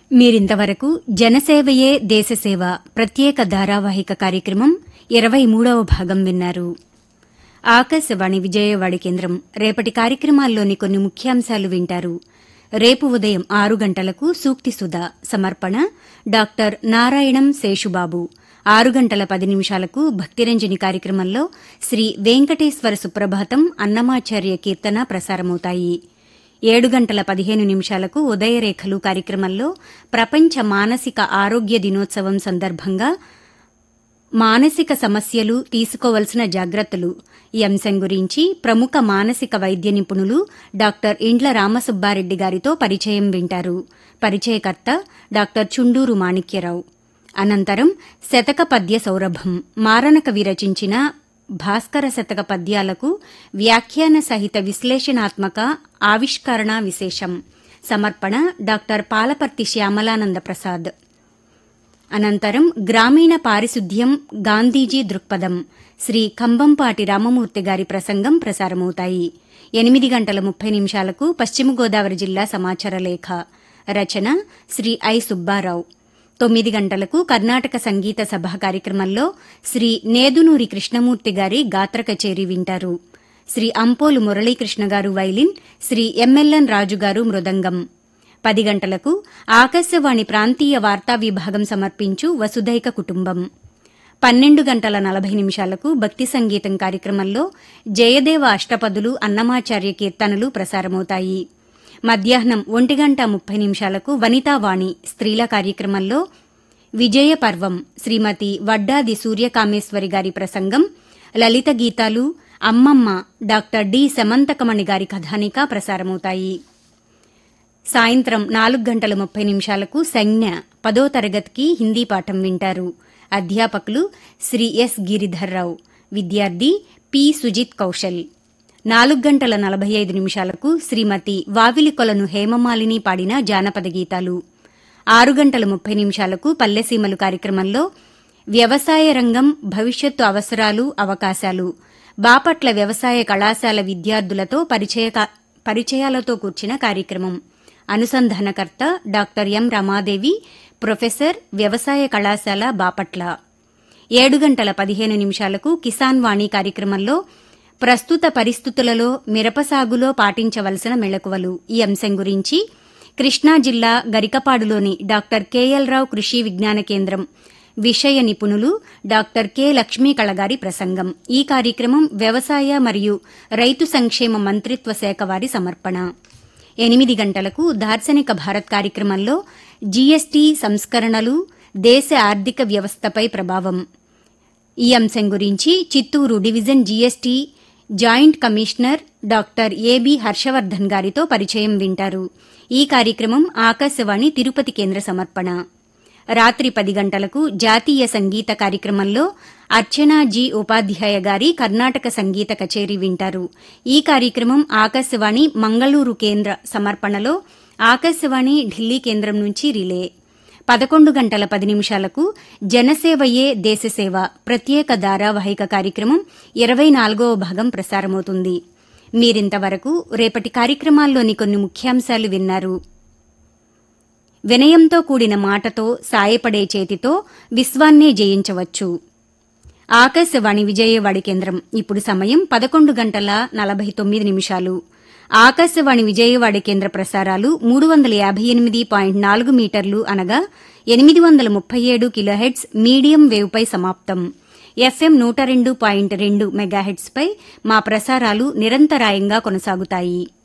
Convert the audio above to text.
మీరింతవరకు జనసేవయే దేశసేవ ప్రత్యేక ధారావాహిక కార్యక్రమం ఇరవై మూడవ భాగం విన్నారు ఆకాశవాణి విజయవాడ కేంద్రం రేపటి కార్యక్రమాల్లోని కొన్ని ముఖ్యాంశాలు వింటారు రేపు ఉదయం ఆరు గంటలకు సూక్తి సుధా సమర్పణ డాక్టర్ నారాయణం శేషుబాబు ఆరు గంటల పది నిమిషాలకు భక్తిరంజని కార్యక్రమంలో శ్రీ వెంకటేశ్వర సుప్రభాతం అన్నమాచార్య కీర్తన ప్రసారమవుతాయి ఏడు గంటల పదిహేను నిమిషాలకు ఉదయరేఖలు కార్యక్రమంలో ప్రపంచ మానసిక ఆరోగ్య దినోత్సవం సందర్భంగా మానసిక సమస్యలు తీసుకోవలసిన జాగ్రత్తలు ఈ అంశం గురించి ప్రముఖ మానసిక వైద్య నిపుణులు డాక్టర్ ఇండ్ల రామసుబ్బారెడ్డి గారితో పరిచయం వింటారు పరిచయకర్త డాక్టర్ చుండూరు మాణిక్యరావు అనంతరం శతక పద్య సౌరభం మారణకవి రచించిన భాస్కర శతక పద్యాలకు వ్యాఖ్యాన సహిత విశ్లేషణాత్మక ఆవిష్కరణ విశేషం సమర్పణ డాక్టర్ పాలపర్తి శ్యామలానంద ప్రసాద్ అనంతరం గ్రామీణ పారిశుద్ధ్యం గాంధీజీ దృక్పథం శ్రీ కంబంపాటి రామమూర్తి గారి ప్రసంగం ప్రసారమవుతాయి ఎనిమిది గంటల ముప్పై నిమిషాలకు పశ్చిమ గోదావరి జిల్లా సమాచార లేఖ రచన శ్రీ ఐ సుబ్బారావు తొమ్మిది గంటలకు కర్ణాటక సంగీత సభ కార్యక్రమంలో శ్రీ నేదునూరి కృష్ణమూర్తి గారి గాత్ర కచేరీ వింటారు శ్రీ అంపోలు మురళీకృష్ణ గారు వైలిన్ శ్రీ ఎంఎల్ఎన్ రాజు గారు మృదంగం పది గంటలకు ఆకాశవాణి ప్రాంతీయ వార్తా విభాగం సమర్పించు వసుధైక కుటుంబం పన్నెండు గంటల నలభై నిమిషాలకు భక్తి సంగీతం కార్యక్రమంలో జయదేవ అష్టపదులు అన్నమాచార్య కీర్తనలు ప్రసారమవుతాయి మధ్యాహ్నం ఒంటి గంట ముప్పై నిమిషాలకు వనితావాణి స్త్రీల కార్యక్రమంలో విజయ పర్వం శ్రీమతి వడ్డాది సూర్యకామేశ్వరి గారి ప్రసంగం లలిత గీతాలు అమ్మమ్మ డాక్టర్ డి సమంతకమణి గారి కథానిక ప్రసారమవుతాయి సాయంత్రం నాలుగు గంటల ముప్పై నిమిషాలకు సంజ్ఞ పదో తరగతికి హిందీ పాఠం వింటారు అధ్యాపకులు శ్రీ ఎస్ గిరిధర్రావు విద్యార్థి పి సుజిత్ కౌశల్ నాలుగు గంటల నలభై ఐదు నిమిషాలకు శ్రీమతి వావిలికొలను హేమమాలిని పాడిన జానపద గీతాలు ఆరు గంటల ముప్పై నిమిషాలకు పల్లెసీమలు కార్యక్రమంలో వ్యవసాయ రంగం భవిష్యత్తు అవసరాలు అవకాశాలు బాపట్ల వ్యవసాయ కళాశాల విద్యార్థులతో పరిచయ పరిచయాలతో కూర్చిన కార్యక్రమం అనుసంధానకర్త డాక్టర్ ఎం రమాదేవి ప్రొఫెసర్ వ్యవసాయ కళాశాల బాపట్ల ఏడు గంటల పదిహేను నిమిషాలకు కిసాన్ వాణి కార్యక్రమంలో ప్రస్తుత పరిస్థితులలో మిరప సాగులో పాటించవలసిన మెళకువలు ఈ అంశం గురించి కృష్ణా జిల్లా గరికపాడులోని డాక్టర్ కెఎల్ రావు కృషి విజ్ఞాన కేంద్రం విషయ నిపుణులు డాక్టర్ కె లక్ష్మీ కళగారి ప్రసంగం ఈ కార్యక్రమం వ్యవసాయ మరియు రైతు సంక్షేమ మంత్రిత్వ శాఖ వారి సమర్పణ ఎనిమిది గంటలకు దార్శనిక భారత్ కార్యక్రమంలో జీఎస్టీ సంస్కరణలు దేశ ఆర్థిక వ్యవస్థపై ప్రభావం ఈ అంశం గురించి Chittoor division GST joint commissioner doctor A B Harshavardhan గారితో పరిచయం వింటారు ఈ కార్యక్రమం ఆకాశవాణి తిరుపతి కేంద్ర సమర్పణ రాత్రి పది గంటలకు జాతీయ సంగీత కార్యక్రమంలో అర్చనా జీ ఉపాధ్యాయ గారి కర్ణాటక సంగీత కచేరీ వింటారు ఈ కార్యక్రమం ఆకాశవాణి మంగళూరు కేంద్ర సమర్పణలో ఆకాశవాణి ఢిల్లీ కేంద్రం నుంచి రిలే పదకొండు గంటల పది నిమిషాలకు జనసేవయే దేశసేవ ప్రత్యేక ధారావాహిక కార్యక్రమం ఇరవై నాలుగవ భాగం ప్రసారమవుతుంది మీరింతవరకు రేపటి కార్యక్రమాల్లోని కొన్ని ముఖ్యాంశాలు విన్నారు వినయంతో కూడిన మాటతో సాయపడే చేతితో విశ్వాన్నే జయించవచ్చు ఆకాశవాణి విజయవాడ కేంద్రం ఇప్పుడు సమయం పదకొండు గంటల నలభై తొమ్మిది నిమిషాలు ఆకాశవాణి విజయవాడ కేంద్ర ప్రసారాలు మూడు వందల యాభై ఎనిమిది పాయింట్ నాలుగు మీటర్లు అనగా ఎనిమిది వందల ముప్పై ఏడు కిలోహెడ్స్ మీడియం వేవ్పై సమాప్తం ఎఫ్ఎం నూట రెండు పాయింట్ రెండు మెగాహెడ్స్పై మా ప్రసారాలు నిరంతరాయంగా కొనసాగుతాయి